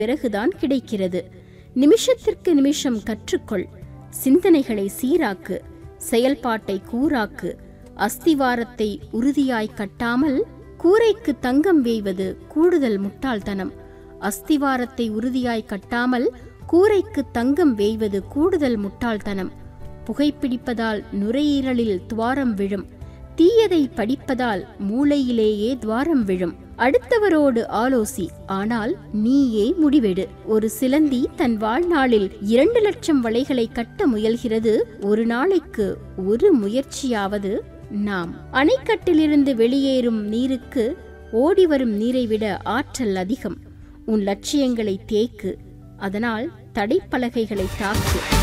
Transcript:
பிறகுதான் கிடைக்கிறது நிமிஷத்திற்கு நிமிஷம் கற்றுக்கொள் சிந்தனைகளை சீராக்கு செயல்பாட்டை கூராக்கு அஸ்திவாரத்தை உறுதியாய் கட்டாமல் கூரைக்கு தங்கம் வேய்வது கூடுதல் முட்டாள்தனம் அஸ்திவாரத்தை உறுதியாய் கட்டாமல் கூரைக்கு தங்கம் வேய்வது கூடுதல் முட்டாள்தனம் புகைப்பிடிப்பதால் நுரையீரலில் துவாரம் விழும் தீயதை படிப்பதால் மூளையிலேயே துவாரம் விழும் அடுத்தவரோடு ஆலோசி ஆனால் நீயே முடிவெடு ஒரு சிலந்தி தன் வாழ்நாளில் இரண்டு லட்சம் வலைகளை கட்ட முயல்கிறது ஒரு நாளைக்கு ஒரு முயற்சியாவது நாம் அணைக்கட்டிலிருந்து வெளியேறும் நீருக்கு ஓடி வரும் நீரை விட ஆற்றல் அதிகம் உன் லட்சியங்களை தேக்கு அதனால் தடைப்பலகைகளை தாக்கு